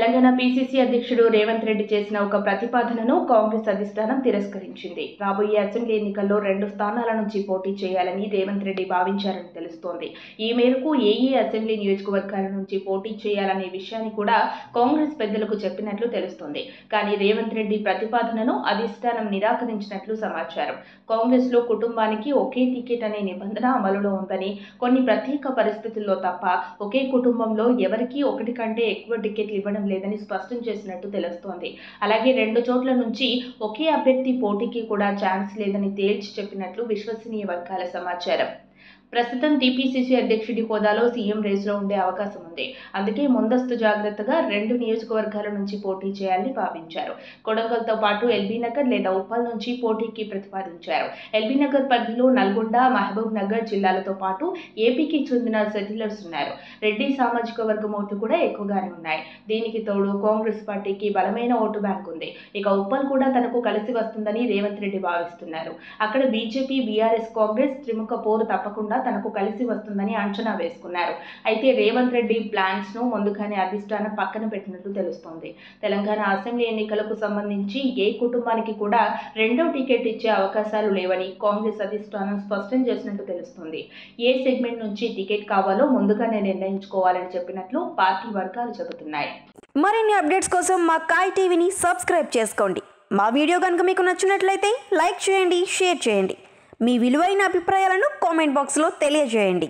Telangana PCC అధ్యక్షుడు రేవంత్ రెడ్డి చేసిన ఒక ప్రతిపాదనను కాంగ్రెస్ అధిష్టానం తిరస్కరించింది రాబోయే అసెంబ్లీ ఎన్నికల్లో రెండు స్థానాల నుంచి పోటీ చేయాలని రేవంత్ రెడ్డి భావించారని తెలుస్తోంది ఈ మేరకు ఏ ఏ అసెంబ్లీ నియోజకవర్గాల నుంచి పోటీ చేయాలనే విషయాన్ని కూడా కాంగ్రెస్ పెద్దలకు చెప్పినట్లు తెలుస్తోంది కానీ రేవంత్ రెడ్డి ప్రతిపాదనను అధిష్టానం నిరాకరించినట్లు సమాచారం కాంగ్రెస్ లో కుటుంబానికి ఒకే టికెట్ అనే నిబంధన అమలులో ఉందని కొన్ని ప్రత్యేక పరిస్థితుల్లో తప్ప ఒకే కుటుంబంలో ఎవరికీ ఒకటి కంటే ఎక్కువ టికెట్లు ఇవ్వడం లేదని స్పష్టం చేసినట్టు తెలుస్తోంది అలాగే రెండు చోట్ల నుంచి ఒకే అభ్యర్థి పోటీకి కూడా ఛాన్స్ లేదని తేల్చి చెప్పినట్లు విశ్వసనీయ వర్గాల సమాచారం ప్రస్తుతం టీపీసీసీ అధ్యక్షుడి హోదాలో సీఎం రేసులో ఉండే అవకాశం ఉంది అందుకే ముందస్తు జాగ్రత్తగా రెండు నియోజకవర్గాల నుంచి పోటీ చేయాలని భావించారు కొడంగల్తో పాటు ఎల్బీ నగర్ లేదా ఉప్పల్ నుంచి పోటీకి ప్రతిపాదించారు ఎల్బీ నగర్ పరిధిలో నల్గొండ మహబూబ్ నగర్ జిల్లాలతో పాటు ఏపీకి చెందిన సెటిలర్స్ ఉన్నారు రెడ్డి సామాజిక వర్గం ఓట్లు కూడా ఎక్కువగానే ఉన్నాయి దీనికి తోడు కాంగ్రెస్ పార్టీకి బలమైన ఓటు బ్యాంక్ ఉంది ఇక ఉప్పల్ కూడా తనకు కలిసి వస్తుందని రేవంత్ రెడ్డి భావిస్తున్నారు అక్కడ బీజేపీ బీఆర్ఎస్ కాంగ్రెస్ త్రిముఖ పోరు తప్పకుండా తనకు కలిసి వస్తుందని అంచనా వేసుకున్నారు అయితే రేవంత్ రెడ్డి ప్లాన్స్ ను ముందుగానే అధిష్టానం పక్కన పెట్టినట్లు తెలుస్తోంది తెలంగాణ అసెంబ్లీ ఎన్నికలకు సంబంధించి ఏ కుటుంబానికి కూడా రెండో టికెట్ ఇచ్చే అవకాశాలు లేవని కాంగ్రెస్ అధిష్టానం స్పష్టం చేసినట్టు తెలుస్తుంది ఏ సెగ్మెంట్ నుంచి టికెట్ కావాలో ముందుగానే నిర్ణయించుకోవాలని చెప్పినట్లు పార్టీ వర్గాలు చెబుతున్నాయి మరిన్ని అప్డేట్స్ కోసం మా కాయ్ టీవీని సబ్స్క్రైబ్ చేసుకోండి మా వీడియో కనుక మీకు నచ్చినట్లయితే లైక్ చేయండి షేర్ చేయండి మీ విలువైన అభిప్రాయాలను కామెంట్ బాక్స్లో తెలియజేయండి